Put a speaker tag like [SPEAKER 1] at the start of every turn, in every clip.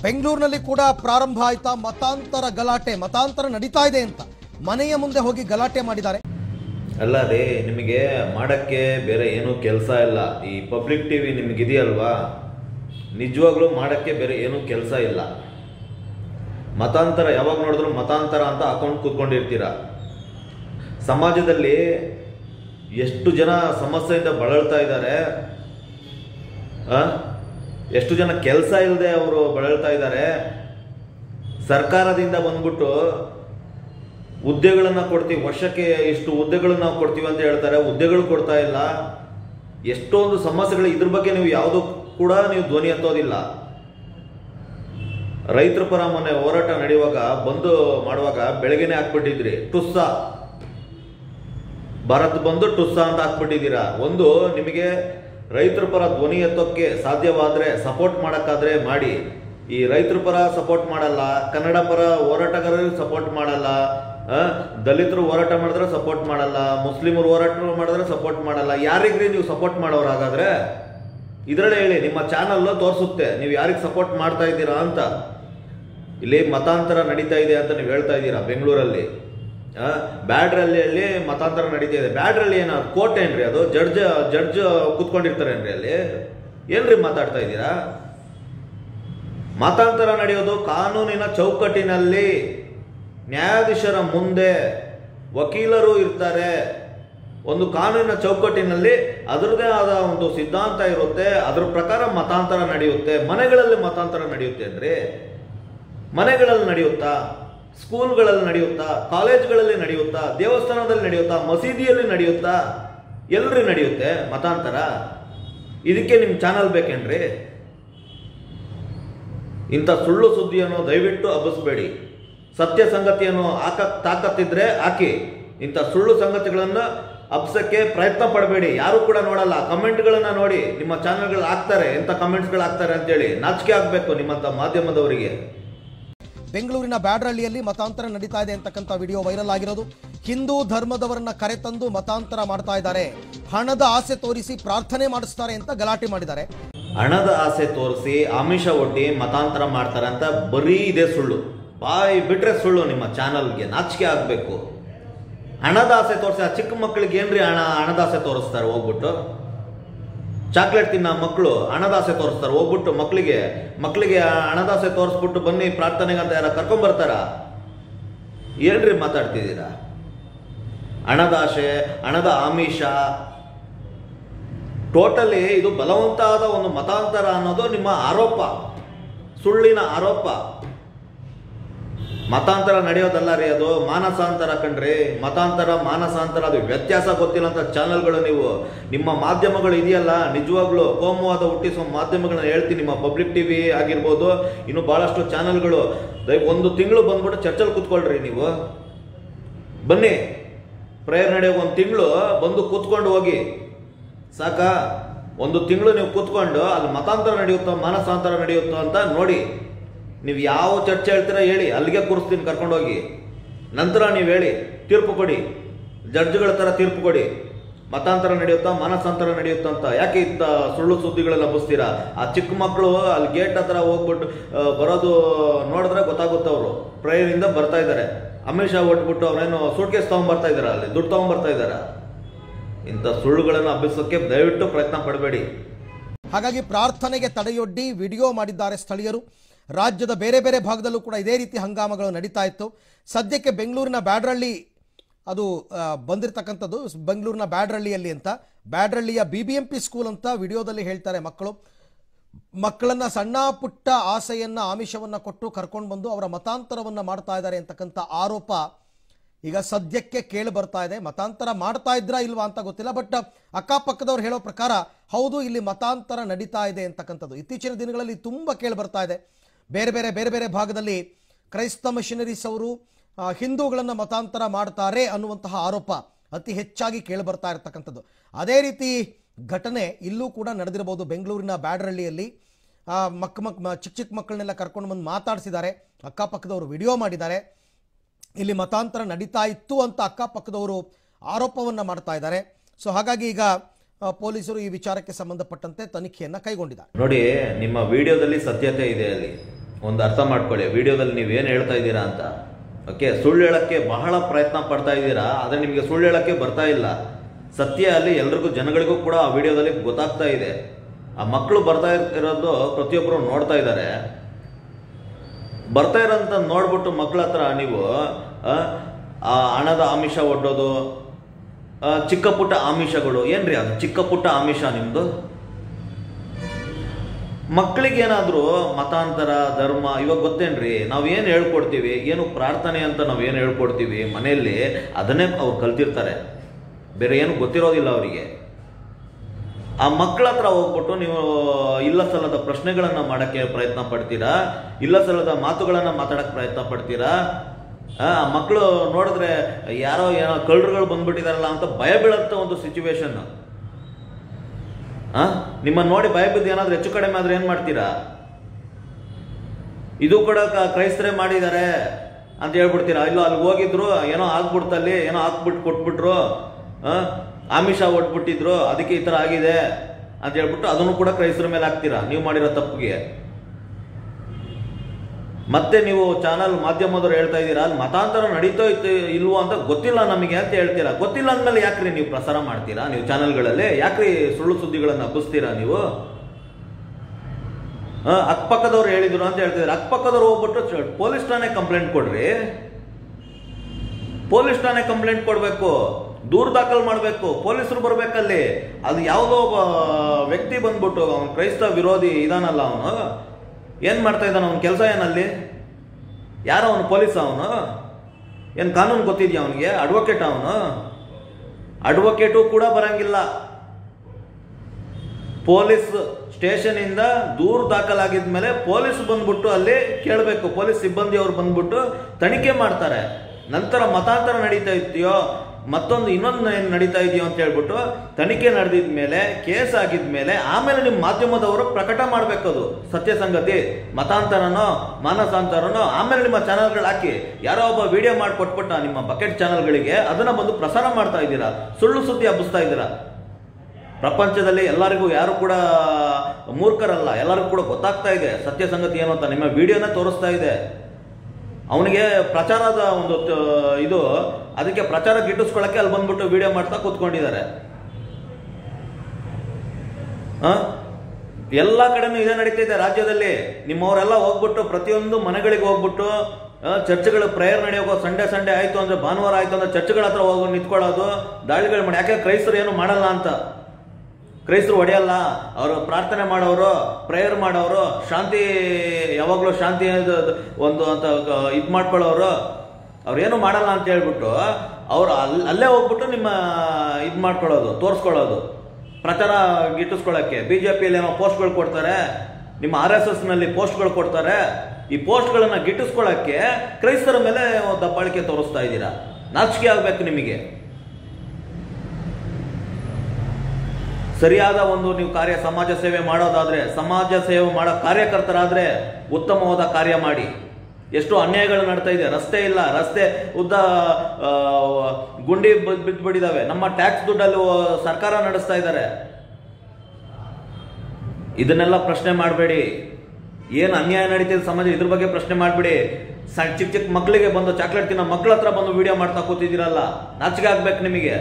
[SPEAKER 1] ಬೆಂಗಳೂರಿನಲ್ಲಿ ಕೂಡ ಪ್ರಾರಂಭ ಆಯ್ತಾ ಮತಾಂತರ ಗಲಾಟೆ ಮತಾಂತರ ನಡೀತಾ ಇದೆ ಅಂತ ಮನೆಯ ಮುಂದೆ ಹೋಗಿ ಗಲಾಟೆ ಮಾಡಿದ್ದಾರೆ
[SPEAKER 2] ಅಲ್ಲ ರೀ ನಿಮಗೆ ಮಾಡಕ್ಕೆ ಬೇರೆ ಏನೂ ಕೆಲಸ ಇಲ್ಲ ಈ ಪಬ್ಲಿಕ್ ಟಿವಿ ನಿಮಗಿದೆಯಲ್ವಾ ನಿಜವಾಗ್ಲೂ ಮಾಡಕ್ಕೆ ಬೇರೆ ಏನೂ ಕೆಲಸ ಇಲ್ಲ ಮತಾಂತರ ಯಾವಾಗ ನೋಡಿದ್ರು ಮತಾಂತರ ಅಂತ ಹಾಕೊಂಡು ಕೂತ್ಕೊಂಡಿರ್ತೀರ ಸಮಾಜದಲ್ಲಿ ಎಷ್ಟು ಜನ ಸಮಸ್ಯೆಯಿಂದ ಬಳಲ್ತಾ ಇದ್ದಾರೆ ಆ? ಎಷ್ಟು ಜನ ಕೆಲಸ ಇಲ್ಲದೆ ಅವರು ಬಳಲ್ತಾ ಇದ್ದಾರೆ ಸರ್ಕಾರದಿಂದ ಬಂದ್ಬಿಟ್ಟು ಹುದ್ದೆಗಳನ್ನ ಕೊಡ್ತೀವಿ ವರ್ಷಕ್ಕೆ ಇಷ್ಟು ಹುದ್ದೆಗಳನ್ನ ನಾವು ಕೊಡ್ತೀವಿ ಅಂತ ಹೇಳ್ತಾರೆ ಹುದ್ದೆಗಳು ಕೊಡ್ತಾ ಇಲ್ಲ ಎಷ್ಟೊಂದು ಸಮಸ್ಯೆಗಳು ಇದ್ರ ಬಗ್ಗೆ ನೀವು ಯಾವುದು ಕೂಡ ನೀವು ಧ್ವನಿ ಎತ್ತೋದಿಲ್ಲ ರೈತರ ಪರ ಮೊನ್ನೆ ಹೋರಾಟ ನಡೆಯುವಾಗ ಬಂದು ಮಾಡುವಾಗ ಬೆಳಗ್ಗೆನೆ ಹಾಕ್ಬಿಟ್ಟಿದ್ರಿ ಟುಸ್ಸ ಭಾರತ್ ಬಂದು ಟುಸ್ಸ ಅಂತ ಹಾಕ್ಬಿಟ್ಟಿದ್ದೀರಾ ಒಂದು ನಿಮಗೆ ರೈತರ ಪರ ಧ್ವನಿ ಎತ್ತೋಕ್ಕೆ ಸಾಧ್ಯವಾದ್ರೆ ಸಪೋರ್ಟ್ ಮಾಡಕ್ಕಾದ್ರೆ ಮಾಡಿ ಈ ರೈತರ ಪರ ಸಪೋರ್ಟ್ ಮಾಡಲ್ಲ ಕನ್ನಡ ಪರ ಹೋರಾಟಗಾರರಿಗೆ ಸಪೋರ್ಟ್ ಮಾಡಲ್ಲ ಆ, ದಲಿತರು ಹೋರಾಟ ಮಾಡಿದ್ರೆ ಸಪೋರ್ಟ್ ಮಾಡಲ್ಲ ಮುಸ್ಲಿಮರು ಹೋರಾಟ ಮಾಡಿದ್ರೆ ಸಪೋರ್ಟ್ ಮಾಡಲ್ಲ ಯಾರಿಗ್ರಿ ನೀವು ಸಪೋರ್ಟ್ ಮಾಡೋರು ಹಾಗಾದ್ರೆ ಇದರಲ್ಲೇ ಹೇಳಿ ನಿಮ್ಮ ಚಾನಲ್ ತೋರಿಸುತ್ತೆ ನೀವು ಯಾರಿಗೆ ಸಪೋರ್ಟ್ ಮಾಡ್ತಾ ಇದ್ದೀರಾ ಅಂತ ಇಲ್ಲಿ ಮತಾಂತರ ನಡೀತಾ ಇದೆ ಅಂತ ನೀವು ಹೇಳ್ತಾ ಇದ್ದೀರಾ ಬೆಂಗಳೂರಲ್ಲಿ ಆ, ಬ್ಯಾಡ್ರಳ್ಳಿಯಲ್ಲಿ ಮತಾಂತರ ನಡೀತಾ ಇದೆ ಬ್ಯಾಡ್ರಳ್ಳಿ ಏನೋ ಕೋರ್ಟ್ ಏನ್ರಿ ಅದು ಜಡ್ಜ್ ಜಡ್ಜ್ ಕೂತ್ಕೊಂಡಿರ್ತಾರೇನ್ರಿ ಅಲ್ಲಿ ಏನ್ರಿ ಮಾತಾಡ್ತಾ ಇದ್ದೀರಾ ಮತಾಂತರ ನಡೆಯೋದು ಕಾನೂನಿನ ಚೌಕಟ್ಟಿನಲ್ಲಿ ನ್ಯಾಯಾಧೀಶರ ಮುಂದೆ ವಕೀಲರು ಇರ್ತಾರೆ ಒಂದು ಕಾನೂನಿನ ಚೌಕಟ್ಟಿನಲ್ಲಿ ಅದರದೇ ಆದ ಒಂದು ಸಿದ್ಧಾಂತ ಇರುತ್ತೆ ಅದ್ರ ಪ್ರಕಾರ ಮತಾಂತರ ನಡೆಯುತ್ತೆ ಮನೆಗಳಲ್ಲಿ ಮತಾಂತರ ನಡೆಯುತ್ತೆ ಅಂದ್ರೆ ಮನೆಗಳಲ್ಲಿ ನಡೆಯುತ್ತಾ ಸ್ಕೂಲ್ಗಳಲ್ಲಿ ನಡೆಯುತ್ತಾ ಕಾಲೇಜ್ಗಳಲ್ಲಿ ನಡೆಯುತ್ತಾ ದೇವಸ್ಥಾನದಲ್ಲಿ ನಡೆಯುತ್ತಾ ಮಸೀದಿಯಲ್ಲಿ ನಡೆಯುತ್ತಾ ಎಲ್ರಿ ನಡೆಯುತ್ತೆ ಮತಾಂತರ ಇದಕ್ಕೆ ನಿಮ್ಮ ಚಾನಲ್ ಬೇಕೇನ್ರಿ ಇಂಥ ಸುಳ್ಳು ಸುದ್ದಿಯನ್ನು ದಯವಿಟ್ಟು ಹಬ್ಬಿಸ್ಬೇಡಿ ಸತ್ಯ ಸಂಗತಿಯನ್ನು ಹಾಕ ತಾಕತ್ತಿದ್ರೆ ಹಾಕಿ ಇಂಥ ಸುಳ್ಳು ಸಂಗತಿಗಳನ್ನು ಹಬ್ಸಕ್ಕೆ ಪ್ರಯತ್ನ ಪಡಬೇಡಿ ಯಾರು ಕೂಡ ನೋಡಲ್ಲ ಕಮೆಂಟ್ಗಳನ್ನ ನೋಡಿ ನಿಮ್ಮ ಚಾನಲ್ಗಳು ಹಾಕ್ತಾರೆ ಎಂಥ ಕಮೆಂಟ್ಸ್ಗಳು ಹಾಕ್ತಾರೆ ಅಂತೇಳಿ ನಾಚಿಕೆ ಆಗಬೇಕು ನಿಮ್ಮಂಥ ಮಾಧ್ಯಮದವರಿಗೆ
[SPEAKER 1] ಬೆಂಗಳೂರಿನ ಬ್ಯಾಡ್ರಳ್ಳಿಯಲ್ಲಿ ಮತಾಂತರ ನಡೀತಾ ಇದೆ ಅಂತಕ್ಕಂಥ ವಿಡಿಯೋ ವೈರಲ್ ಆಗಿರೋದು ಹಿಂದೂ ಧರ್ಮದವರನ್ನ ಕರೆತಂದು ಮತಾಂತರ ಮಾಡ್ತಾ ಇದ್ದಾರೆ ಹಣದ ಆಸೆ ತೋರಿಸಿ ಪ್ರಾರ್ಥನೆ ಮಾಡಿಸ್ತಾರೆ ಅಂತ ಗಲಾಟೆ ಮಾಡಿದ್ದಾರೆ
[SPEAKER 2] ಹಣದ ಆಸೆ ತೋರಿಸಿ ಆಮಿಷ ಒಡ್ಡಿ ಮತಾಂತರ ಮಾಡ್ತಾರೆ ಅಂತ ಬರೀ ಇದೆ ಸುಳ್ಳು ಬಾಯಿ ಬಿಟ್ರೆ ಸುಳ್ಳು ನಿಮ್ಮ ಚಾನಲ್ಗೆ ನಾಚಿಕೆ ಆಗಬೇಕು ಹಣದ ಆಸೆ ತೋರಿಸಿ ಆ ಚಿಕ್ಕ ಮಕ್ಕಳಿಗೆ ಏನ್ರಿ ಹಣ ಹಣದ ಆಸೆ ತೋರಿಸ್ತಾರೆ ಹೋಗ್ಬಿಟ್ಟು ಚಾಕ್ಲೇಟ್ ತಿನ್ನೋ ಮಕ್ಕಳು ಹಣದಾಸೆ ತೋರಿಸ್ತಾರೆ ಹೋಗ್ಬಿಟ್ಟು ಮಕ್ಕಳಿಗೆ ಮಕ್ಕಳಿಗೆ ಹಣದಾಸೆ ತೋರಿಸ್ಬಿಟ್ಟು ಬನ್ನಿ ಪ್ರಾರ್ಥನೆಗೆ ಅಂತ ಯಾರ ಕರ್ಕೊಂಬರ್ತಾರ ಏನ್ರಿ ಮಾತಾಡ್ತಿದ್ದೀರಾ ಹಣದಾಸೆ ಹಣದ ಆಮಿಷ ಟೋಟಲಿ ಇದು ಬಲವಂತಾದ ಒಂದು ಮತಾಂತರ ಅನ್ನೋದು ನಿಮ್ಮ ಆರೋಪ ಸುಳ್ಳಿನ ಆರೋಪ ಮತಾಂತರ ನಡೆಯೋದಲ್ಲ ರೀ ಅದು ಮಾನಸಾಂತರ ಕಣ್ರಿ ಮತಾಂತರ ಮಾನಸಾಂತರ ಅದು ವ್ಯತ್ಯಾಸ ಗೊತ್ತಿಲ್ಲಂತ ಚಾನೆಲ್ಗಳು ನೀವು ನಿಮ್ಮ ಮಾಧ್ಯಮಗಳು ಇದೆಯಲ್ಲ ನಿಜವಾಗ್ಲೂ ಕೋಮುವಾದ ಹುಟ್ಟಿಸುವ ಮಾಧ್ಯಮಗಳನ್ನ ಹೇಳ್ತೀನಿ ನಿಮ್ಮ ಪಬ್ಲಿಕ್ ಟಿವಿ ಆಗಿರ್ಬೋದು ಇನ್ನು ಬಹಳಷ್ಟು ಚಾನೆಲ್ಗಳು ದಯ- ಒಂದು ತಿಂಗಳು ಬಂದ್ಬಿಟ್ಟು ಚರ್ಚಲ್ಲಿ ಕೂತ್ಕೊಳ್ರಿ ನೀವು ಬನ್ನಿ ಪ್ರೇಯರ್ ನಡೆಯೋ ಒಂದು ತಿಂಗಳು ಬಂದು ಕೂತ್ಕೊಂಡು ಹೋಗಿ ಸಾಕಾ ಒಂದು ತಿಂಗಳು ನೀವು ಕೂತ್ಕೊಂಡು ಅಲ್ಲಿ ಮತಾಂತರ ನಡೆಯುತ್ತೋ ಮಾನಸಾಂತರ ನಡೆಯುತ್ತೋ ಅಂತ ನೋಡಿ ನೀವು ಯಾವ ಚರ್ಚೆ ಹೇಳ್ತೀರಾ ಹೇಳಿ ಅಲ್ಲಿಗೆ ಕೂರಿಸ್ತೀನಿ ಕರ್ಕೊಂಡೋಗಿ ನಂತರ ನೀವು ಹೇಳಿ ತೀರ್ಪು ಕೊಡಿ ಜಡ್ಜ್ಗಳ ಥರ ತೀರ್ಪು ಕೊಡಿ ಮತಾಂತರ ನಡೆಯುತ್ತಾ ಮಾನಸಾಂತರ ನಡೆಯುತ್ತಾ ಅಂತ ಯಾಕೆ ಇತ್ತ ಸುಳ್ಳು ಸುದ್ದಿಗಳೆಲ್ಲ ಹಬ್ಬಿಸ್ತೀರಾ ಆ ಚಿಕ್ಕ ಮಕ್ಕಳು ಅಲ್ಲಿ ಗೇಟ್ ಹತ್ರ ಹೋಗ್ಬಿಟ್ಟು ಆ, ಬರೋದು ನೋಡಿದ್ರೆ ಗೊತ್ತಾಗುತ್ತೆ ಅವರು ಪ್ರೇಯರಿಂದ ಬರ್ತಾ ಇದ್ದಾರೆ ಅಮಿತ್ ಶಾ ಒಟ್ಬಿಟ್ಟು ಅವರೇನು ಸೂಟ್ ಕೇಸ್ ತೊಗೊಂಬರ್ತಾ ಇದಾರ ಅಲ್ಲಿ ದುಡ್ಡು ತೊಗೊಂಬರ್ತಾ ಇದಾರ ಇಂಥ ಸುಳ್ಳುಗಳನ್ನು ಹಬ್ಬಿಸೋಕ್ಕೆ ದಯವಿಟ್ಟು ಪ್ರಯತ್ನ ಪಡಬೇಡಿ
[SPEAKER 1] ಹಾಗಾಗಿ ಪ್ರಾರ್ಥನೆಗೆ ತಡೆಯೊಡ್ಡಿ ವಿಡಿಯೋ ಮಾಡಿದ್ದಾರೆ ಸ್ಥಳೀಯರು ರಾಜ್ಯದ ಬೇರೆ ಬೇರೆ ಭಾಗದಲ್ಲೂ ಕೂಡ ಇದೇ ರೀತಿ ಹಂಗಾಮಗಳು ನಡೀತಾ ಇತ್ತು ಸದ್ಯಕ್ಕೆ ಬೆಂಗಳೂರಿನ ಬ್ಯಾಡ್ರಳ್ಳಿ ಅದು ಆ, ಬಂದಿರತಕ್ಕಂಥದ್ದು ಬೆಂಗಳೂರಿನ ಬ್ಯಾಡ್ರಳ್ಳಿಯಲ್ಲಿ ಅಂತ ಬ್ಯಾಡ್ರಳ್ಳಿಯ B B M P school ಅಂತ ವಿಡಿಯೋದಲ್ಲಿ ಹೇಳ್ತಾರೆ ಮಕ್ಕಳು ಮಕ್ಕಳನ್ನ ಸಣ್ಣ ಪುಟ್ಟ ಆಸೆಯನ್ನ ಆಮಿಷವನ್ನ ಕೊಟ್ಟು ಕರ್ಕೊಂಡು ಬಂದು ಅವರ ಮತಾಂತರವನ್ನ ಮಾಡ್ತಾ ಇದ್ದಾರೆ ಅಂತಕ್ಕಂಥ ಆರೋಪ ಈಗ ಸದ್ಯಕ್ಕೆ ಕೇಳಿ ಬರ್ತಾ ಇದೆ ಮತಾಂತರ ಮಾಡ್ತಾ ಇದ್ರಾ ಇಲ್ವಾ ಅಂತ ಗೊತ್ತಿಲ್ಲ ಬಟ್ ಅಕ್ಕಪಕ್ಕದವ್ರು ಹೇಳೋ ಪ್ರಕಾರ ಹೌದು ಇಲ್ಲಿ ಮತಾಂತರ ನಡೀತಾ ಇದೆ ಅಂತಕ್ಕಂಥದ್ದು ಇತ್ತೀಚಿನ ದಿನಗಳಲ್ಲಿ ತುಂಬ ಕೇಳಿ ಬರ್ತಾ ಇದೆ ಬೇರೆ ಬೇರೆ ಬೇರೆ ಬೇರೆ ಭಾಗದಲ್ಲಿ ಕ್ರೈಸ್ತ ಮಿಷನರೀಸ್ ಅವರು ಆ, ಹಿಂದೂಗಳನ್ನ ಮತಾಂತರ ಮಾಡ್ತಾರೆ ಅನ್ನುವಂತಹ ಆರೋಪ ಅತಿ ಹೆಚ್ಚಾಗಿ ಕೇಳಿ ಬರ್ತಾ ಇರತಕ್ಕಂಥದ್ದು ಅದೇ ರೀತಿ ಘಟನೆ ಇಲ್ಲೂ ಕೂಡ ನಡೆದಿರಬಹುದು ಬೆಂಗಳೂರಿನ ಬ್ಯಾಡ್ರಳ್ಳಿಯಲ್ಲಿ ಆ, ಮಕ್ ಮಕ್ ಮ- ಚಿಕ್ಕ ಚಿಕ್ಕ ಮಕ್ಕಳನ್ನೆಲ್ಲ ಕರ್ಕೊಂಡು ಬಂದು ಮಾತಾಡಿಸಿದ್ದಾರೆ ಅಕ್ಕಪಕ್ಕದವರು ವಿಡಿಯೋ ಮಾಡಿದ್ದಾರೆ ಇಲ್ಲಿ ಮತಾಂತರ ನಡೀತಾ ಇತ್ತು ಅಂತ ಅಕ್ಕಪಕ್ಕದವರು ಆರೋಪವನ್ನ ಮಾಡ್ತಾ ಇದ್ದಾರೆ ಸೊ ಹಾಗಾಗಿ ಈಗ ಆ, ಪೊಲೀಸರು ಈ ವಿಚಾರಕ್ಕೆ ಸಂಬಂಧಪಟ್ಟಂತೆ ತನಿಖೆಯನ್ನ ಕೈಗೊಂಡಿದ್ದಾರೆ
[SPEAKER 2] ನೋಡಿ ನಿಮ್ಮ ವಿಡಿಯೋದಲ್ಲಿ ಸತ್ಯತೆ ಇದೆ ಅಲ್ಲಿ ಒಂದು ಅರ್ಥ ಮಾಡ್ಕೊಳ್ಳಿ ವಿಡಿಯೋದಲ್ಲಿ ನೀವೇನು ಹೇಳ್ತಾ ಇದ್ದೀರಾ ಅಂತ ಓಕೆ ಸುಳ್ಳು ಹೇಳಕ್ಕೆ ಬಹಳ ಪ್ರಯತ್ನ ಪಡ್ತಾ ಇದ್ದೀರಾ ಆದರೆ ನಿಮಗೆ ಸುಳ್ಳು ಹೇಳಕ್ಕೆ ಬರ್ತಾ ಇಲ್ಲ ಸತ್ಯ ಅಲ್ಲಿ ಎಲ್ರಿಗೂ ಜನಗಳಿಗೂ ಕೂಡ ಆ ವಿಡಿಯೋದಲ್ಲಿ ಗೊತ್ತಾಗ್ತಾ ಇದೆ ಆ ಮಕ್ಕಳು ಬರ್ತಾ ಇರೋದು ಪ್ರತಿಯೊಬ್ಬರು ನೋಡ್ತಾ ಇದ್ದಾರೆ ಬರ್ತಾ ಇರೋಂಥ ನೋಡ್ಬಿಟ್ಟು ಮಕ್ಕಳ ಹತ್ರ ನೀವು ಆ, ಆ ಹಣದ ಆಮಿಷ ಒಡ್ಡೋದು ಆ, ಚಿಕ್ಕ ಪುಟ್ಟ ಆಮಿಷಗಳು ಏನ್ರಿ ಅದು ಚಿಕ್ಕ ಪುಟ್ಟ ಆಮಿಷ ನಿಮ್ದು ಮಕ್ಕಳಿಗೇನಾದ್ರೂ ಮತಾಂತರ ಧರ್ಮ ಇವಾಗ ಗೊತ್ತೇನ್ರಿ ನಾವ್ ಏನ್ ಹೇಳ್ಕೊಡ್ತೀವಿ ಏನು ಪ್ರಾರ್ಥನೆ ಅಂತ ನಾವ್ ಏನ್ ಹೇಳ್ಕೊಡ್ತೀವಿ ಮನೆಯಲ್ಲಿ ಅದನ್ನೇ ಅವ್ರು ಕಲ್ತಿರ್ತಾರೆ ಬೇರೆ ಏನು ಗೊತ್ತಿರೋದಿಲ್ಲ ಅವರಿಗೆ ಆ ಮಕ್ಕಳ ಹತ್ರ ಹೋಗ್ಬಿಟ್ಟು ನೀವು ಇಲ್ಲ ಸಲ್ಲದ ಪ್ರಶ್ನೆಗಳನ್ನ ಮಾಡಕ್ಕೆ ಪ್ರಯತ್ನ ಪಡ್ತೀರಾ ಇಲ್ಲ ಸಲ್ಲದ ಮಾತುಗಳನ್ನ ಮಾತಾಡಕ್ ಪ್ರಯತ್ನ ಪಡ್ತೀರಾ ಆ ಮಕ್ಕಳು ನೋಡಿದ್ರೆ ಯಾರೋ ಏನೋ ಕಳ್ಳರುಗಳು ಬಂದ್ಬಿಟ್ಟಿದಾರಲ್ಲ ಅಂತ ಭಯ ಬೀಳಂತ ಒಂದು ಸಿಚುವೇಶನ್ ಆ ನಿಮ್ಮನ್ನ ನೋಡಿ ಭಯ ಬಿದ್ದು ಏನಾದ್ರೂ ಹೆಚ್ಚು ಕಡಿಮೆ ಆದ್ರೆ ಏನ್ ಮಾಡ್ತೀರಾ ಇದು ಕೂಡ ಕ- ಕ್ರೈಸ್ತರೇ ಮಾಡಿದ್ದಾರೆ ಅಂತ ಹೇಳ್ಬಿಡ್ತೀರಾ ಇಲ್ಲ ಅಲ್ಲಿ ಹೋಗಿದ್ರು ಏನೋ ಆಗ್ಬಿಡ್ತಲ್ಲಿ ಏನೋ ಹಾಕ್ಬಿಟ್ಟು ಕೊಟ್ಬಿಟ್ರು ಆ, ಆಮಿಷ ಒಟ್ಬಿಟ್ಟಿದ್ರು ಅದಕ್ಕೆ ಈ ತರ ಆಗಿದೆ ಅಂತ ಹೇಳ್ಬಿಟ್ಟು ಅದನ್ನು ಕೂಡ ಕ್ರೈಸ್ತರ ಮೇಲೆ ಹಾಕ್ತೀರಾ ನೀವು ಮಾಡಿರೋ ತಪ್ಪಿಗೆ ಮತ್ತೆ ನೀವು ಚಾನಲ್ ಮಾಧ್ಯಮದವ್ರು ಹೇಳ್ತಾ ಇದ್ದೀರಾ ಅಲ್ಲಿ ಮತಾಂತರ ನಡೀತೋ ಇತ್ತು ಇಲ್ವೋ ಅಂತ ಗೊತ್ತಿಲ್ಲ ನಮಗೆ ಅಂತ ಹೇಳ್ತೀರಾ ಗೊತ್ತಿಲ್ಲ ಅಂದ್ಮೇಲೆ ಯಾಕ್ರಿ ನೀವು ಪ್ರಸಾರ ಮಾಡ್ತೀರಾ ನೀವು ಚಾನಲ್ಗಳಲ್ಲಿ ಯಾಕ್ರಿ ಸುಳ್ಳು ಸುದ್ದಿಗಳನ್ನು ಹಬ್ಬಿಸ್ತೀರಾ ನೀವು ಆ, ಅಕ್ಕಪಕ್ಕದವ್ರು ಹೇಳಿದ್ರು ಅಂತ ಹೇಳ್ತಿದ್ದಾರೆ ಅಕ್ಕಪಕ್ಕದವ್ರು ಹೋಗ್ಬಿಟ್ಟು ಚ- ಪೊಲೀಸ್ ಠಾಣೆ ಕಂಪ್ಲೇಂಟ್ ಕೊಡ್ರಿ ಪೊಲೀಸ್ ಠಾಣೆ ಕಂಪ್ಲೇಂಟ್ ಕೊಡ್ಬೇಕು ದೂರು ದಾಖಲು ಮಾಡಬೇಕು ಪೊಲೀಸರು ಬರ್ಬೇಕಲ್ಲಿ ಅದು ಯಾವುದೋ ಒಬ್ಬ ವ್ಯಕ್ತಿ ಬಂದ್ಬಿಟ್ಟು ಅವನು ಕ್ರೈಸ್ತ ವಿರೋಧಿ ಇದಾನಲ್ಲ ಅವನು ಏನ್ ಮಾಡ್ತಾ ಇದ್ದಾನ ಅವನ ಕೆಲಸ ಏನಲ್ಲಿ ಯಾರು ಅವನು ಪೊಲೀಸ್ ಅವನು ಏನ್ ಕಾನೂನು ಗೊತ್ತಿದ್ಯಾ ಅವನಿಗೆ ಅಡ್ವೊಕೇಟ್ ಅವನು ಅಡ್ವೊಕೇಟು ಕೂಡ ಬರಂಗಿಲ್ಲ ಪೊಲೀಸ್ ಸ್ಟೇಷನ್ ಇಂದ ದೂರು ದಾಖಲಾಗಿದ ಮೇಲೆ ಪೊಲೀಸ್ ಬಂದ್ಬಿಟ್ಟು ಅಲ್ಲಿ ಕೇಳಬೇಕು ಪೊಲೀಸ್ ಸಿಬ್ಬಂದಿ ಅವ್ರು ಬಂದ್ಬಿಟ್ಟು ತನಿಖೆ ಮಾಡ್ತಾರೆ ನಂತರ ಮತಾಂತರ ನಡೀತಾ ಇದೆಯೋ ಮತ್ತೊಂದು ಇನ್ನೊಂದು ಏನ್ ನಡೀತಾ ಇದೆಯೋ ಅಂತ ಹೇಳ್ಬಿಟ್ಟು ತನಿಖೆ ನಡೆದಿದ ಮೇಲೆ ಕೇಸ್ ಆಗಿದ ಮೇಲೆ ಆಮೇಲೆ ನಿಮ್ಮ ಮಾಧ್ಯಮದವರು ಪ್ರಕಟ ಮಾಡ್ಬೇಕು ಅದು ಸತ್ಯ ಸಂಗತಿ ಮತಾಂತರನೋ ಮಾನಸಾಂತರನೋ ಆಮೇಲೆ ನಿಮ್ಮ ಚಾನಲ್ಗಳು ಹಾಕಿ ಯಾರೋ ಒಬ್ಬ ವಿಡಿಯೋ ಮಾಡಿ ಕೊಟ್ಬಿಟ್ಟ ನಿಮ್ಮ ಬಕೆಟ್ ಚಾನಲ್ಗಳಿಗೆ ಅದನ್ನ ಬಂದು ಪ್ರಸಾರ ಮಾಡ್ತಾ ಇದ್ದೀರಾ ಸುಳ್ಳು ಸುದ್ದಿ ಹಬ್ಬಿಸ್ತಾ ಇದ್ದೀರಾ ಪ್ರಪಂಚದಲ್ಲಿ ಎಲ್ಲರಿಗೂ ಯಾರು ಕೂಡ ಮೂರ್ಖರಲ್ಲ ಎಲ್ಲರಿಗೂ ಕೂಡ ಗೊತ್ತಾಗ್ತಾ ಇದೆ ಸತ್ಯ ಸಂಗತಿ ಏನು ಅಂತ ನಿಮ್ಮ ವಿಡಿಯೋನ ತೋರಿಸ್ತಾ ಇದೆ ಅವನಿಗೆ ಪ್ರಚಾರದ ಒಂದು ತ- ಇದು ಅದಕ್ಕೆ ಪ್ರಚಾರ ಗಿಟ್ಟಿಸ್ಕೊಳ್ಳಕ್ಕೆ ಅಲ್ಲಿ ಬಂದ್ಬಿಟ್ಟು ವಿಡಿಯೋ ಮಾಡ್ತಾ ಕೂತ್ಕೊಂಡಿದ್ದಾರೆ ಆ? ಎಲ್ಲ ಕಡೆನೂ ಇದೇ ನಡೀತಿದೆ ರಾಜ್ಯದಲ್ಲಿ ನಿಮ್ಮವರೆಲ್ಲ ಹೋಗ್ಬಿಟ್ಟು ಪ್ರತಿಯೊಂದು ಮನೆಗಳಿಗೆ ಹೋಗ್ಬಿಟ್ಟು ಆ, ಚರ್ಚ್ಗಳು ಪ್ರೇಯರ್ ನಡೆಯೋಕೋ ಸಂಡೇ ಸಂಡೇ ಆಯ್ತು ಅಂದ್ರೆ ಭಾನುವಾರ ಆಯ್ತು ಅಂದ್ರೆ ಚರ್ಚ್ಗಳ ಹತ್ರ ಹೋಗಿ ನಿಂತ್ಕೊಳ್ಳೋದು ದಾಳಿಗಳು ಮಾಡಿ ಯಾಕೆ ಕ್ರೈಸ್ತರು ಏನು ಮಾಡಲ್ಲ ಅಂತ ಕ್ರೈಸ್ತರು ಹೊಡೆಯಲ್ಲ ಅವರು ಪ್ರಾರ್ಥನೆ ಮಾಡೋರು ಪ್ರೇಯರ್ ಮಾಡೋರು ಶಾಂತಿ ಯಾವಾಗಲೂ ಶಾಂತಿ ಅನ್ನೋದು ಒಂದು ಅಂತ ಇದು ಮಾಡ್ಕೊಳ್ಳೋರು ಅವ್ರೇನು ಮಾಡಲ್ಲ ಅಂತ ಹೇಳ್ಬಿಟ್ಟು ಅವ್ರು ಅಲ್ ಅಲ್ಲೇ ಹೋಗ್ಬಿಟ್ಟು ನಿಮ್ಮ ಇದು ಮಾಡ್ಕೊಳ್ಳೋದು ತೋರಿಸ್ಕೊಳ್ಳೋದು ಪ್ರಚಾರ ಗಿಟ್ಟಿಸ್ಕೊಳ್ಳೋಕ್ಕೆ ಬಿ ಜೆ ಪಿಯಲ್ಲಿ ಏನೋ ಪೋಸ್ಟ್ಗಳು ಕೊಡ್ತಾರೆ ನಿಮ್ಮ ಆರ್ ಎಸ್ ಎಸ್ ನಲ್ಲಿ ಪೋಸ್ಟ್ಗಳು ಕೊಡ್ತಾರೆ ಈ ಪೋಸ್ಟ್ಗಳನ್ನ ಗಿಟ್ಟಿಸ್ಕೊಳ್ಳೋಕ್ಕೆ ಕ್ರೈಸ್ತರ ಮೇಲೆ ದಬ್ಬಾಳಿಕೆ ತೋರಿಸ್ತಾ ಇದ್ದೀರಾ ನಾಚಿಕೆ ಆಗ್ಬೇಕು ನಿಮಗೆ ಸರಿಯಾದ ಒಂದು ನೀವು ಕಾರ್ಯ ಸಮಾಜ ಸೇವೆ ಮಾಡೋದಾದ್ರೆ ಸಮಾಜ ಸೇವೆ ಮಾಡೋ ಕಾರ್ಯಕರ್ತರಾದ್ರೆ ಉತ್ತಮವಾದ ಕಾರ್ಯ ಮಾಡಿ ಎಷ್ಟು ಅನ್ಯಾಯಗಳು ನಡ್ತಾ ಇದೆ ರಸ್ತೆ ಇಲ್ಲ ರಸ್ತೆ ಉದ್ದ ಆ, ಗುಂಡಿ ಬಿದ್ದು ಬಿಟ್ಟಿದಾವೆ ನಮ್ಮ ಟ್ಯಾಕ್ಸ್ ದುಡ್ಡಲ್ಲಿ ಓ- ಸರ್ಕಾರ ನಡೆಸ್ತಾ ಇದ್ದಾರೆ ಇದನ್ನೆಲ್ಲ ಪ್ರಶ್ನೆ ಮಾಡಬೇಡಿ ಏನು ಅನ್ಯಾಯ ನಡೀತಿದೆ ಸಮಾಜ ಇದ್ರ ಬಗ್ಗೆ ಪ್ರಶ್ನೆ ಮಾಡಬೇಡಿ ಸಣ್ಣ ಚಿಕ್ಕ ಚಿಕ್ಕ ಮಕ್ಕಳಿಗೆ ಬಂದು ಚಾಕ್ಲೇಟ್ ತಿನ್ನೋ ಮಕ್ಕಳ ಹತ್ರ ಬಂದು ವಿಡಿಯೋ ಮಾಡ್ತಾ ಕೂತಿದ್ದೀರಲ್ಲ ನಾಚಿಕೆ ಆಗ್ಬೇಕು ನಿಮಗೆ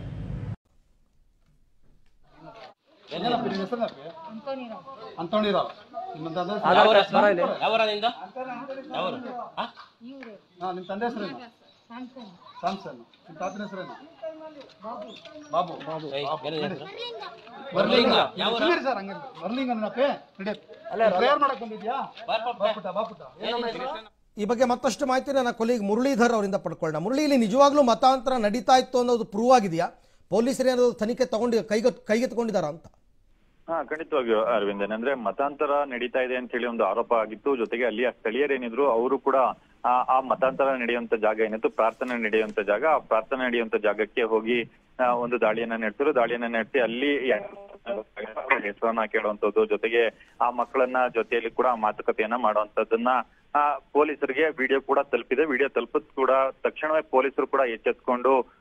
[SPEAKER 3] ಏನಪ್ಪ ನಿನ್ನ ಹೆಸರೇನಪ್ಪ? ಅಂತೋಣಿರಾವ್ ನಿಮ್ಮ ತಂದೆ
[SPEAKER 4] ಯಾವೂರ?
[SPEAKER 3] ಹೆಸರು?
[SPEAKER 4] ಯಾವೂರ ನಿಂದ ಯಾವೂರು ಆ?
[SPEAKER 3] ಹಾ, ನಿಮ್ಮ ತಂದೆ ಹೆಸರೇನು ಸ್ಯಾಮ್ಸನ್ ನಿಮ್ಮ ತಾತನ ಹೆಸರೇನು ಬಾಬು ಬಾಬು
[SPEAKER 4] ಏಯ್, ಏನಿದೆ ಹೆಸರು?
[SPEAKER 3] ಬರ್ಲಿಂಗ
[SPEAKER 4] ಯಾವೂರ?
[SPEAKER 3] ಸುಮ್ಮನೆ ಸರ್ ಹಂಗೆ ಬರ್ಲಿಂಗ ನನ್ನಪ್ಪೆ ನಡಿ ಪ್ರೇಯರ್ ಮಾಡಕ್ ಬಂದಿದ್ಯಾ
[SPEAKER 4] ಬಾರ್ ಪಾಪ.
[SPEAKER 3] ಬಾಪುಟ ಬಾಪುಟ
[SPEAKER 4] ಏನಿದೆ ಹೆಸರು?
[SPEAKER 1] ಈ ಬಗ್ಗೆ ಮತ್ತಷ್ಟು ಮಾಹಿತಿ ನನ್ನ ಕೊಲೀಗ್ ಮುರಳೀಧರ್ ಅವರಿಂದ ಪಡ್ಕೊಳ್ಳೋಣ ಮುರಳಿ ಇಲ್ಲಿ ನಿಜವಾಗ್ಲೂ ಮತಾಂತರ ನಡೀತಾ ಇತ್ತು ಅನ್ನೋದು ಪ್ರೂವ್ ಆಗಿದೆಯಾ ಪೊಲೀಸರು ಏನಾದ್ರು ತನಿಖೆ ತಗೊಂಡು ಕೈಗೆ ಕೈಗೆತ್ಕೊಂಡಿದ್ದಾರಾ ಅಂತ
[SPEAKER 5] ಹಾ ಖಂಡಿತವಾಗಿಯೂ ಅರವಿಂದ್ ಏನಂದ್ರೆ ಮತಾಂತರ ನಡೀತಾ ಇದೆ ಅಂತ ಹೇಳಿ ಒಂದು ಆರೋಪ ಆಗಿತ್ತು ಜೊತೆಗೆ ಅಲ್ಲಿಯ ಸ್ಥಳೀಯರೇನಿದ್ರು ಅವರು ಕೂಡ ಆ ಆ ಮತಾಂತರ ನಡೆಯುವಂತ ಜಾಗ ಏನಿತ್ತು ಪ್ರಾರ್ಥನೆ ನಡೆಯುವಂತ ಜಾಗ ಆ ಪ್ರಾರ್ಥನೆ ನಡೆಯುವಂತ ಜಾಗಕ್ಕೆ ಹೋಗಿ ಆ, ಒಂದು ದಾಳಿಯನ್ನ ನಡೆಸಿದ್ರು ದಾಳಿಯನ್ನ ನಡೆಸಿ ಅಲ್ಲಿ ಹೆಸರನ್ನ ಕೇಳುವಂತದ್ದು ಜೊತೆಗೆ ಆ ಮಕ್ಕಳನ್ನ ಜೊತೆಯಲ್ಲಿ ಕೂಡ ಮಾತುಕತೆಯನ್ನ ಮಾಡುವಂತದ್ದನ್ನ ಆ ಪೊಲೀಸರಿಗೆ ವಿಡಿಯೋ ಕೂಡ ತಲುಪಿದೆ ವಿಡಿಯೋ ತಲುಪಿದ್ ಕೂಡ ತಕ್ಷಣವೇ ಪೊಲೀಸರು ಕೂಡ ಎಚ್ಚೆತ್ಕೊಂಡು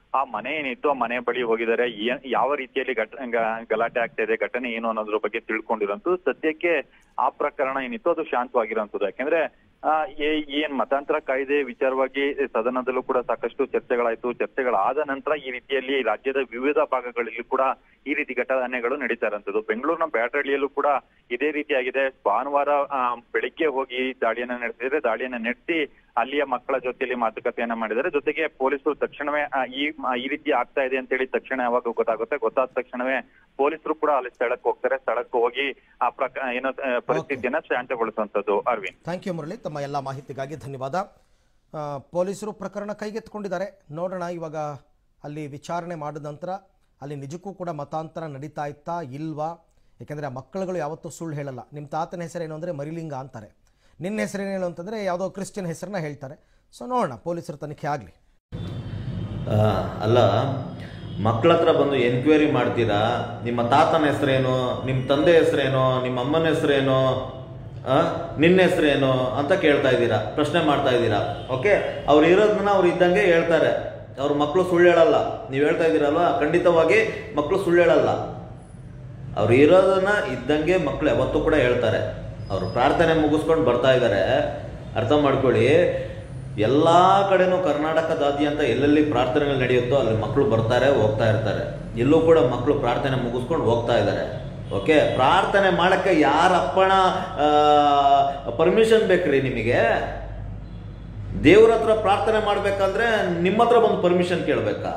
[SPEAKER 5] ಆ ಮನೆ ಏನಿತ್ತು ಆ ಮನೆ ಬಳಿ ಹೋಗಿದ್ದಾರೆ ಏನ್ ಯಾವ ರೀತಿಯಲ್ಲಿ ಘಟ ಗ- ಗಲಾಟೆ ಆಗ್ತಾ ಇದೆ ಘಟನೆ ಏನು ಅನ್ನೋದ್ರ ಬಗ್ಗೆ ತಿಳ್ಕೊಂಡಿರೋಂಥದ್ದು ಸದ್ಯಕ್ಕೆ ಆ ಪ್ರಕರಣ ಏನಿತ್ತು ಅದು ಶಾಂತವಾಗಿರೋಂಥದ್ದು ಯಾಕೆಂದ್ರೆ ಆ, ಏ- ಏನ್ ಮತಾಂತರ ಕಾಯ್ದೆ ವಿಚಾರವಾಗಿ ಸದನದಲ್ಲೂ ಕೂಡ ಸಾಕಷ್ಟು ಚರ್ಚೆಗಳಾಯ್ತು ಚರ್ಚೆಗಳಾದ ನಂತರ ಈ ರೀತಿಯಲ್ಲಿ ರಾಜ್ಯದ ವಿವಿಧ ಭಾಗಗಳಲ್ಲಿ ಕೂಡ ಈ ರೀತಿ ಘಟನೆಗಳು ನಡೀತಾ ಇರೋಂಥದ್ದು ಬೆಂಗಳೂರಿನ ಬ್ಯಾಟರಳ್ಳಿಯಲ್ಲೂ ಕೂಡ ಇದೇ ರೀತಿಯಾಗಿದೆ ಭಾನುವಾರ ಆ, ಬೆಳಿಗ್ಗೆ ಹೋಗಿ ದಾಳಿಯನ್ನ ನಡೆಸಿದ್ರೆ ದಾಳಿಯನ್ನ ನಡೆಸಿ ಅಲ್ಲಿಯ ಮಕ್ಕಳ ಜೊತೆಯಲ್ಲಿ ಮಾತುಕತೆಯನ್ನ ಮಾಡಿದ್ದಾರೆ ಜೊತೆಗೆ ಪೊಲೀಸರು ತಕ್ಷಣವೇ ಆ, ಈ ಆ, ಈ ರೀತಿ ಆಗ್ತಾ ಇದೆ ಅಂತ ಹೇಳಿ ತಕ್ಷಣ ಯಾವಾಗ ಗೊತ್ತಾಗುತ್ತೆ ಗೊತ್ತಾದ ತಕ್ಷಣವೇ ಪೊಲೀಸರು ಕೂಡ ಅಲ್ಲಿ ಸ್ಥಳಕ್ಕೆ ಹೋಗ್ತಾರೆ ಸ್ಥಳಕ್ಕೆ ಹೋಗಿ ಆ ಪ್ರಕ ಏನೋ ಆ, ಪರಿಸ್ಥಿತಿಯನ್ನ ಶಾಂತಗೊಳಿಸುವಂತದ್ದು ಅರವಿಂದ್
[SPEAKER 1] ಥ್ಯಾಂಕ್ ಯು ಮುರಳಿ ತಮ್ಮ ಎಲ್ಲ ಮಾಹಿತಿಗಾಗಿ ಧನ್ಯವಾದ ಆ, ಪೊಲೀಸರು ಪ್ರಕರಣ ಕೈಗೆತ್ತಿಕೊಂಡಿದ್ದಾರೆ ನೋಡೋಣ ಇವಾಗ ಅಲ್ಲಿ ವಿಚಾರಣೆ ಮಾಡಿದ ನಂತರ ಅಲ್ಲಿ ನಿಜಕ್ಕೂ ಕೂಡ ಮತಾಂತರ ನಡೀತಾ ಇತ್ತಾ ಇಲ್ವಾ ಯಾಕೆಂದರೆ ಆ ಮಕ್ಕಳುಗಳು ಯಾವತ್ತೂ ಸುಳ್ಳು ಹೇಳಲ್ಲ ನಿಮ್ಮ ತಾತನ ಹೆಸರೇನು ಅಂದರೆ ಮರಿಲಿಂಗ ಅಂತಾರೆ ನಿನ್ನ ಹೆಸರೇನು ಅಂತಂದರೆ ಯಾವುದೋ ಕ್ರಿಶ್ಚಿಯನ್ ಹೆಸರನ್ನ ಹೇಳ್ತಾರೆ ಸೊ ನೋಡೋಣ ಪೊಲೀಸರ ತನಿಖೆ ಆಗಲಿ
[SPEAKER 2] ಆ, ಅಲ್ಲ ಮಕ್ಕಳ ಹತ್ರ ಬಂದು ಎನ್ಕ್ವೈರಿ ಮಾಡ್ತೀರಾ ನಿಮ್ಮ ತಾತನ ಹೆಸರೇನು ನಿಮ್ಮ ತಂದೆ ಹೆಸರೇನು ನಿಮ್ಮ ಅಮ್ಮನ ಹೆಸರೇನು ಆ, ನಿನ್ನ ಹೆಸರೇನು ಅಂತ ಕೇಳ್ತಾ ಇದ್ದೀರಾ ಪ್ರಶ್ನೆ ಮಾಡ್ತಾ ಇದ್ದೀರಾ ಓಕೆ ಅವ್ರು ಇರೋದನ್ನ ಅವ್ರು ಇದ್ದಂಗೆ ಹೇಳ್ತಾರೆ ಅವ್ರ ಮಕ್ಕಳು ಸುಳ್ಳು ಹೇಳಲ್ಲ ನೀವು ಹೇಳ್ತಾ ಇದ್ದೀರಲ್ವಾ ಖಂಡಿತವಾಗಿ ಮಕ್ಕಳು ಸುಳ್ಳು ಹೇಳಲ್ಲ ಅವ್ರು ಇರೋದನ್ನ ಇದ್ದಂಗೆ ಮಕ್ಕಳು ಯಾವತ್ತೂ ಕೂಡ ಹೇಳ್ತಾರೆ ಅವರು ಪ್ರಾರ್ಥನೆ ಮುಗಿಸ್ಕೊಂಡು ಬರ್ತಾ ಇದ್ದಾರೆ ಅರ್ಥ ಮಾಡ್ಕೊಳ್ಳಿ ಎಲ್ಲ ಕಡೆನೂ ಕರ್ನಾಟಕದಾದ್ಯಂತ ಎಲ್ಲೆಲ್ಲಿ ಪ್ರಾರ್ಥನೆಗಳು ನಡೆಯುತ್ತೋ ಅಲ್ಲಿ ಮಕ್ಕಳು ಬರ್ತಾರೆ ಹೋಗ್ತಾ ಇರ್ತಾರೆ ಎಲ್ಲೂ ಕೂಡ ಮಕ್ಕಳು ಪ್ರಾರ್ಥನೆ ಮುಗಿಸ್ಕೊಂಡು ಹೋಗ್ತಾ ಇದ್ದಾರೆ ಓಕೆ ಪ್ರಾರ್ಥನೆ ಮಾಡಕ್ಕೆ ಯಾರಪ್ಪಣ ಪರ್ಮಿಷನ್ ಬೇಕ್ರಿ ನಿಮಗೆ ದೇವ್ರ ಹತ್ರ ಪ್ರಾರ್ಥನೆ ಮಾಡ್ಬೇಕಂದ್ರೆ ನಿಮ್ಮ ಹತ್ರ ಬಂದು ಪರ್ಮಿಷನ್ ಕೇಳಬೇಕಾ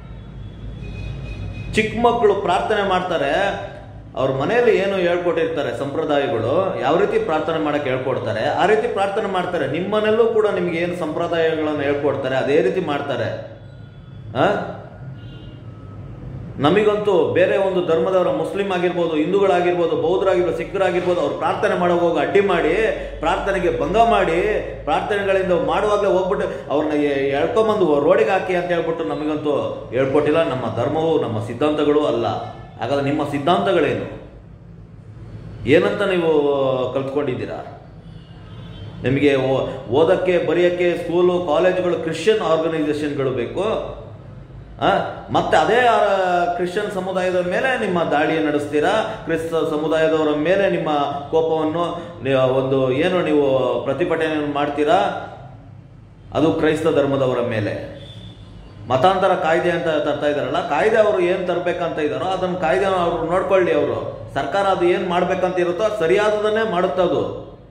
[SPEAKER 2] ಚಿಕ್ಕ ಮಕ್ಕಳು ಪ್ರಾರ್ಥನೆ ಮಾಡ್ತಾರೆ ಅವ್ರ ಮನೆಯಲ್ಲಿ ಏನು ಹೇಳ್ಕೊಟ್ಟಿರ್ತಾರೆ ಸಂಪ್ರದಾಯಗಳು ಯಾವ ರೀತಿ ಪ್ರಾರ್ಥನೆ ಮಾಡಕ್ಕೆ ಹೇಳ್ಕೊಡ್ತಾರೆ ಆ ರೀತಿ ಪ್ರಾರ್ಥನೆ ಮಾಡ್ತಾರೆ ನಿಮ್ಮ ಮನೆಯಲ್ಲೂ ಕೂಡ ನಿಮ್ಗೆ ಏನು ಸಂಪ್ರದಾಯಗಳನ್ನು ಹೇಳ್ಕೊಡ್ತಾರೆ ಅದೇ ರೀತಿ ಮಾಡ್ತಾರೆ ಆ ನಮಗಂತೂ ಬೇರೆ ಒಂದು ಧರ್ಮದವರ ಮುಸ್ಲಿಂ ಆಗಿರ್ಬೋದು ಹಿಂದೂಗಳಾಗಿರ್ಬೋದು ಬೌದ್ಧರಾಗಿರ್ಬೋದು ಸಿಖ್ಖರಾಗಿರ್ಬೋದು ಅವ್ರು ಪ್ರಾರ್ಥನೆ ಮಾಡೋ ಹೋಗಿ ಅಡ್ಡಿ ಮಾಡಿ ಪ್ರಾರ್ಥನೆಗೆ ಭಂಗ ಮಾಡಿ ಪ್ರಾರ್ಥನೆಗಳಿಂದ ಮಾಡುವಾಗಲೇ ಹೋಗ್ಬಿಟ್ಟು ಅವ್ರನ್ನ ಎ- ಎಳ್ಕೊಂಬಂದು ರೋಡಿಗೆ ಹಾಕಿ ಅಂತ ಹೇಳ್ಬಿಟ್ಟು ನಮಗಂತೂ ಹೇಳ್ಕೊಟ್ಟಿಲ್ಲ ನಮ್ಮ ಧರ್ಮವು ನಮ್ಮ ಸಿದ್ಧಾಂತಗಳು ಅಲ್ಲ ಹಾಗಾದ್ರೆ ನಿಮ್ಮ ಸಿದ್ಧಾಂತಗಳೇನು ಏನಂತ ನೀವು ಕಲ್ತ್ಕೊಂಡಿದ್ದೀರಾ ನಿಮಗೆ ಓ- ಓದಕ್ಕೆ ಬರೆಯೋಕ್ಕೆ ಸ್ಕೂಲು ಕಾಲೇಜುಗಳು ಕ್ರಿಶ್ಚಿಯನ್ ಆರ್ಗನೈಸೇಷನ್ಗಳು ಬೇಕು ಆ? ಮತ್ತೆ ಅದೇ ಆ, ಕ್ರಿಶ್ಚಿಯನ್ ಸಮುದಾಯದ ಮೇಲೆ ನಿಮ್ಮ ದಾಳಿ ನಡೆಸ್ತೀರಾ ಕ್ರಿಸ್ತ ಸಮುದಾಯದವರ ಮೇಲೆ ನಿಮ್ಮ ಕೋಪವನ್ನು ನೀವು ಒಂದು ಏನು ನೀವು ಪ್ರತಿಭಟನೆಯನ್ನು ಮಾಡ್ತೀರಾ ಅದು ಕ್ರೈಸ್ತ ಧರ್ಮದವರ ಮೇಲೆ ಮತಾಂತರ ಕಾಯ್ದೆ ಅಂತ ತರ್ತಾ ಇದಾರಲ್ಲ ಕಾಯ್ದೆ ಅವರು ಏನು ತರಬೇಕಂತ ಇದ್ದಾರೋ ಅದನ್ನ ಕಾಯ್ದೆ ಅವರು ನೋಡ್ಕೊಳ್ಳಿ ಅವರು ಸರ್ಕಾರ ಅದು ಏನು ಮಾಡ್ಬೇಕಂತ ಇರುತ್ತೋ ಅದು ಸರಿಯಾದದನ್ನೇ ಮಾಡುತ್ತೆ ಅದು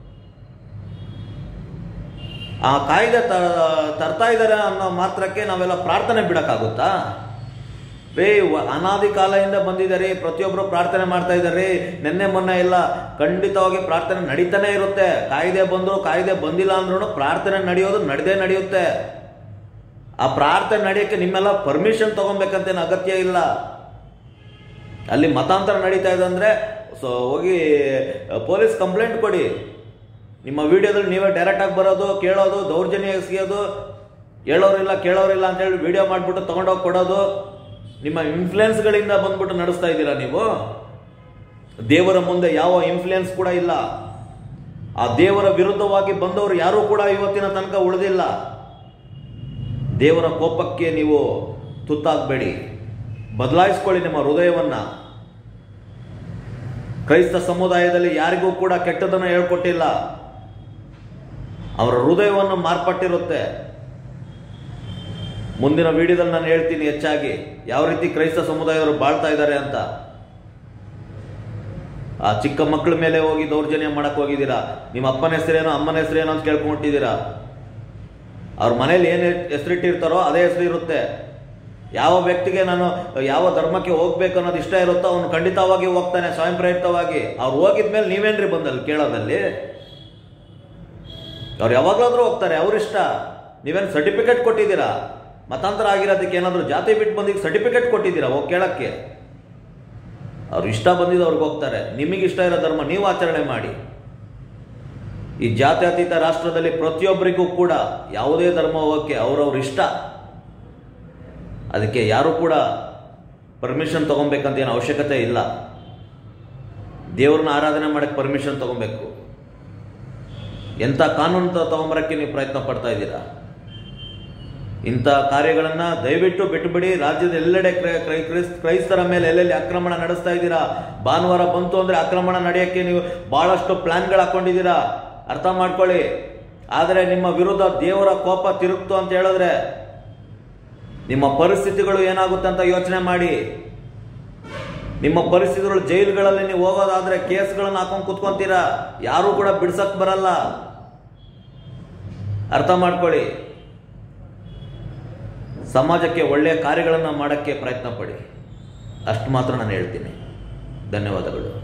[SPEAKER 2] ಆ ಕಾಯ್ದೆ ತ- ತರ್ತಾ ಇದ್ದಾರೆ ಅನ್ನೋ ಮಾತ್ರಕ್ಕೆ ನಾವೆಲ್ಲ ಪ್ರಾರ್ಥನೆ ಬಿಡಕ್ಕಾಗುತ್ತಾ ರೇ ವ- ಅನಾದಿ ಕಾಲದಿಂದ ಬಂದಿದ್ದಾರೆ ಪ್ರತಿಯೊಬ್ಬರು ಪ್ರಾರ್ಥನೆ ಮಾಡ್ತಾ ಇದ್ದಾರೆ ನಿನ್ನೆ ಮೊನ್ನೆ ಇಲ್ಲ ಖಂಡಿತವಾಗಿ ಪ್ರಾರ್ಥನೆ ನಡೀತಾನೆ ಇರುತ್ತೆ ಕಾಯ್ದೆ ಬಂದ್ರು ಕಾಯ್ದೆ ಬಂದಿಲ್ಲ ಅಂದ್ರೂ ಪ್ರಾರ್ಥನೆ ನಡೆಯೋದು ನಡೆದೇ ನಡೆಯುತ್ತೆ ಆ ಪ್ರಾರ್ಥನೆ ನಡೆಯೋಕ್ಕೆ ನಿಮ್ಮೆಲ್ಲ ಪರ್ಮಿಷನ್ ತಗೊಬೇಕಂತೇನು ಅಗತ್ಯ ಇಲ್ಲ ಅಲ್ಲಿ ಮತಾಂತರ ನಡೀತಾ ಇದೆ ಅಂದ್ರೆ ಸೊ ಹೋಗಿ ಪೊಲೀಸ್ ಕಂಪ್ಲೇಂಟ್ ಕೊಡಿ ನಿಮ್ಮ ವಿಡಿಯೋದಲ್ಲಿ ನೀವೇ ಡೈರೆಕ್ಟಾಗಿ ಬರೋದು ಕೇಳೋದು ದೌರ್ಜನ್ಯ ಎಸಗಿಯೋದು ಹೇಳೋರಿಲ್ಲ ಕೇಳೋರಿಲ್ಲ ಅಂತ ಹೇಳಿ ವಿಡಿಯೋ ಮಾಡಿಬಿಟ್ಟು ತಗೊಂಡೋಗಿ ಕೊಡೋದು ನಿಮ್ಮ ಇನ್ಫ್ಲುಯೆನ್ಸ್ಗಳಿಂದ ಬಂದ್ಬಿಟ್ಟು ನಡೆಸ್ತಾ ಇದ್ದೀರಾ ನೀವು ದೇವರ ಮುಂದೆ ಯಾವ ಇನ್ಫ್ಲುಯೆನ್ಸ್ ಕೂಡ ಇಲ್ಲ ಆ ದೇವರ ವಿರುದ್ಧವಾಗಿ ಬಂದವರು ಯಾರೂ ಕೂಡ ಇವತ್ತಿನ ತನಕ ಉಳಿದಿಲ್ಲ ದೇವರ ಕೋಪಕ್ಕೆ ನೀವು ತುತ್ತಾಗಬೇಡಿ ಬದಲಾಯಿಸ್ಕೊಳ್ಳಿ ನಿಮ್ಮ ಹೃದಯವನ್ನ ಕ್ರೈಸ್ತ ಸಮುದಾಯದಲ್ಲಿ ಯಾರಿಗೂ ಕೂಡ ಕೆಟ್ಟದನ್ನು ಹೇಳ್ಕೊಟ್ಟಿಲ್ಲ ಅವರ ಹೃದಯವನ್ನು ಮಾರ್ಪಟ್ಟಿರುತ್ತೆ ಮುಂದಿನ ವಿಡಿಯೋದಲ್ಲಿ ನಾನು ಹೇಳ್ತೀನಿ ಹೆಚ್ಚಾಗಿ ಯಾವ ರೀತಿ ಕ್ರೈಸ್ತ ಸಮುದಾಯದವರು ಬಾಳ್ತಾ ಇದ್ದಾರೆ ಅಂತ ಆ ಚಿಕ್ಕ ಮಕ್ಕಳ ಮೇಲೆ ಹೋಗಿ ದೌರ್ಜನ್ಯ ಮಾಡಕ್ ಹೋಗಿದ್ದೀರಾ ನಿಮ್ಮ ಅಪ್ಪನ ಹೆಸರೇನೋ ಅಮ್ಮನ ಹೆಸರೇನೋ ಅಂತ ಕೇಳ್ಕೊಂಡ್ಬಿಟ್ಟಿದ್ದೀರಾ ಅವ್ರ ಮನೇಲಿ ಏನು ಹೆಸರಿಟ್ಟಿರ್ತಾರೋ ಅದೇ ಹೆಸರು ಇರುತ್ತೆ ಯಾವ ವ್ಯಕ್ತಿಗೆ ನಾನು ಯಾವ ಧರ್ಮಕ್ಕೆ ಹೋಗ್ಬೇಕು ಅನ್ನೋದು ಇಷ್ಟ ಇರುತ್ತೋ ಅವನು ಖಂಡಿತವಾಗಿ ಹೋಗ್ತಾನೆ ಸ್ವಯಂ ಪ್ರೇರಿತವಾಗಿ ಅವ್ರು ಹೋಗಿದ್ಮೇಲೆ ನೀವೇನ್ರಿ ಬಂದಲ್ಲಿ ಕೇಳೋದಲ್ಲಿ ಅವ್ರು ಯಾವಾಗಲಾದ್ರೂ ಹೋಗ್ತಾರೆ ಅವ್ರಿಷ್ಟ ನೀವೇನು ಸರ್ಟಿಫಿಕೇಟ್ ಕೊಟ್ಟಿದ್ದೀರಾ ಮತಾಂತರ ಆಗಿರೋದಕ್ಕೆ ಏನಾದರೂ ಜಾತಿ ಬಿಟ್ಟು ಬಂದಿಗೆ ಸರ್ಟಿಫಿಕೇಟ್ ಕೊಟ್ಟಿದ್ದೀರಾ ಹೋಗಿ ಕೇಳಕ್ಕೆ ಅವ್ರು ಇಷ್ಟ ಬಂದಿದ್ದು ಅವ್ರಿಗೆ ಹೋಗ್ತಾರೆ ನಿಮಗೆ ಇಷ್ಟ ಇರೋ ಧರ್ಮ ನೀವು ಆಚರಣೆ ಮಾಡಿ ಈ ಜಾತ್ಯತೀತ ರಾಷ್ಟ್ರದಲ್ಲಿ ಪ್ರತಿಯೊಬ್ಬರಿಗೂ ಕೂಡ ಯಾವುದೇ ಧರ್ಮ ಹೋಗೋಕ್ಕೆ ಅವ್ರವ್ರ ಇಷ್ಟ ಅದಕ್ಕೆ ಯಾರು ಕೂಡ ಪರ್ಮಿಷನ್ ತಗೊಬೇಕಂತ ಏನು ಅವಶ್ಯಕತೆ ಇಲ್ಲ ದೇವ್ರನ್ನ ಆರಾಧನೆ ಮಾಡಕ್ಕೆ ಪರ್ಮಿಷನ್ ತಗೊಬೇಕು ಎಂಥ ಕಾನೂನು ತ- ತಗೊಂಬರಕ್ಕೆ ನೀವು ಪ್ರಯತ್ನ ಪಡ್ತಾ ಇದ್ದೀರಾ ಇಂಥ ಕಾರ್ಯಗಳನ್ನ ದಯವಿಟ್ಟು ಬಿಟ್ಟುಬಿಡಿ ರಾಜ್ಯದ ಎಲ್ಲೆಡೆ ಕ್ರೈ- ಕ್ರೈ- ಕ್ರೈಸ್- ಕ್ರೈಸ್ತರ ಮೇಲೆ ಎಲ್ಲೆಲ್ಲಿ ಆಕ್ರಮಣ ನಡೆಸ್ತಾ ಇದ್ದೀರಾ ಭಾನುವಾರ ಬಂತು ಅಂದ್ರೆ ಆಕ್ರಮಣ ನಡೆಯಕ್ಕೆ ನೀವು ಬಹಳಷ್ಟು ಪ್ಲಾನ್ಗಳು ಹಾಕೊಂಡಿದ್ದೀರಾ ಅರ್ಥ ಮಾಡ್ಕೊಳ್ಳಿ ಆದರೆ ನಿಮ್ಮ ವಿರುದ್ಧ ದೇವರ ಕೋಪ ತಿರುಗ್ತು ಅಂತ ಹೇಳಿದ್ರೆ ನಿಮ್ಮ ಪರಿಸ್ಥಿತಿಗಳು ಏನಾಗುತ್ತೆ ಅಂತ ಯೋಚನೆ ಮಾಡಿ ನಿಮ್ಮ ಪರಿಸ್ಥಿತಿಗಳು ಜೈಲುಗಳಲ್ಲಿ ನೀವು ಹೋಗೋದಾದ್ರೆ ಕೇಸ್ಗಳನ್ನ ಹಾಕೊಂಡು ಕುತ್ಕೊಂತೀರಾ ಯಾರು ಕೂಡ ಬಿಡ್ಸಕ್ ಬರಲ್ಲ ಅರ್ಥ ಮಾಡ್ಕೊಳ್ಳಿ ಸಮಾಜಕ್ಕೆ ಒಳ್ಳೆಯ ಕಾರ್ಯಗಳನ್ನು ಮಾಡೋಕ್ಕೆ ಪ್ರಯತ್ನ ಪಡಿ ಅಷ್ಟು ಮಾತ್ರ ನಾನು ಹೇಳ್ತೀನಿ ಧನ್ಯವಾದಗಳು